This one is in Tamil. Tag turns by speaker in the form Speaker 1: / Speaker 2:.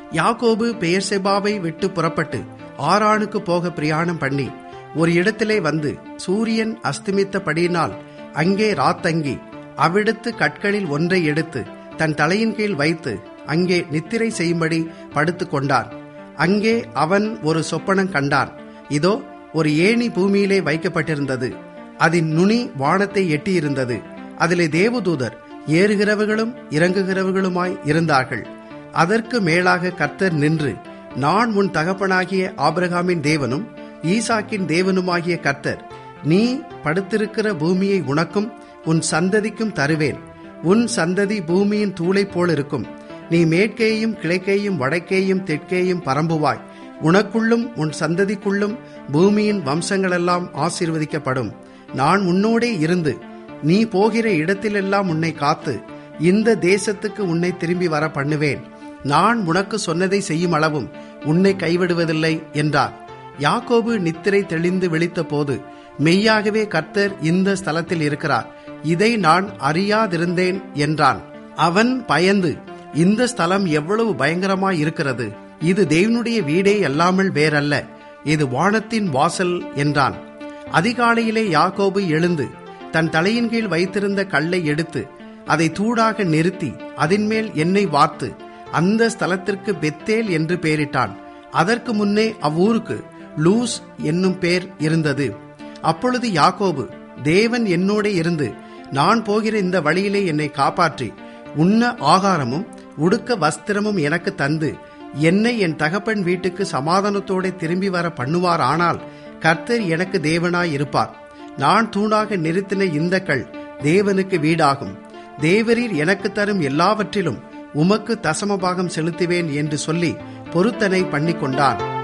Speaker 1: யாக்கோபு பெயர்செபாவை விட்டு புறப்பட்டு ஆரானுக்கு போக பிரயாணம் பண்ணி ஒரு இடத்திலே வந்து சூரியன் அஸ்தமித்தபடியினால் அங்கே ராத்தங்கி அவ்விடத்து கற்களில் ஒன்றை எடுத்து தன் தலையின் கீழ் வைத்து அங்கே நித்திரை செய்யும்படி படுத்துக் கொண்டான் அங்கே அவன் ஒரு சொப்பனம் கண்டான் இதோ ஒரு ஏணி பூமியிலே வைக்கப்பட்டிருந்தது அதன் நுனி வானத்தை எட்டியிருந்தது அதிலே தேவதூதர் ஏறுகிறவர்களும் இறங்குகிறவர்களுமாய் இருந்தார்கள் அதற்கு மேலாக கர்த்தர் நின்று நான் உன் தகப்பனாகிய ஆபிரகாமின் தேவனும் ஈசாக்கின் தேவனுமாகிய கர்த்தர் நீ படுத்திருக்கிற பூமியை உனக்கும் உன் சந்ததிக்கும் தருவேன் உன் சந்ததி பூமியின் தூளை போல் இருக்கும் நீ மேற்கேயும் கிழக்கேயும் வடக்கேயும் தெற்கேயும் பரம்புவாய் உனக்குள்ளும் உன் சந்ததிக்குள்ளும் பூமியின் வம்சங்களெல்லாம் ஆசீர்வதிக்கப்படும் நான் உன்னோடே இருந்து நீ போகிற இடத்திலெல்லாம் உன்னை காத்து இந்த தேசத்துக்கு உன்னை திரும்பி வர பண்ணுவேன் நான் உனக்கு சொன்னதை செய்யும் அளவும் உன்னை கைவிடுவதில்லை என்றார் யாக்கோபு நித்திரை தெளிந்து விழித்த போது மெய்யாகவே கர்த்தர் இந்த ஸ்தலத்தில் இருக்கிறார் இதை நான் அறியாதிருந்தேன் என்றான் அவன் பயந்து இந்த ஸ்தலம் எவ்வளவு பயங்கரமாய் இருக்கிறது இது தேவனுடைய வீடே அல்லாமல் வேறல்ல இது வானத்தின் வாசல் என்றான் அதிகாலையிலே யாக்கோபு எழுந்து தன் தலையின் கீழ் வைத்திருந்த கல்லை எடுத்து அதை தூடாக நிறுத்தி அதன்மேல் எண்ணெய் வார்த்து அந்த ஸ்தலத்திற்கு பெத்தேல் என்று பெயரிட்டான் அதற்கு முன்னே அவ்வூருக்கு லூஸ் என்னும் பேர் இருந்தது அப்பொழுது யாக்கோபு தேவன் என்னோட இருந்து நான் போகிற இந்த வழியிலே என்னை காப்பாற்றி உண்ண ஆகாரமும் உடுக்க வஸ்திரமும் எனக்கு தந்து என்னை என் தகப்பன் வீட்டுக்கு சமாதானத்தோட திரும்பி வர பண்ணுவார் ஆனால் கர்த்தர் எனக்கு தேவனாய் இருப்பார் நான் தூணாக நிறுத்தின இந்த கல் தேவனுக்கு வீடாகும் தேவரீர் எனக்கு தரும் எல்லாவற்றிலும் உமக்கு தசமபாகம் செலுத்துவேன் என்று சொல்லி பொருத்தனை பண்ணிக்கொண்டான்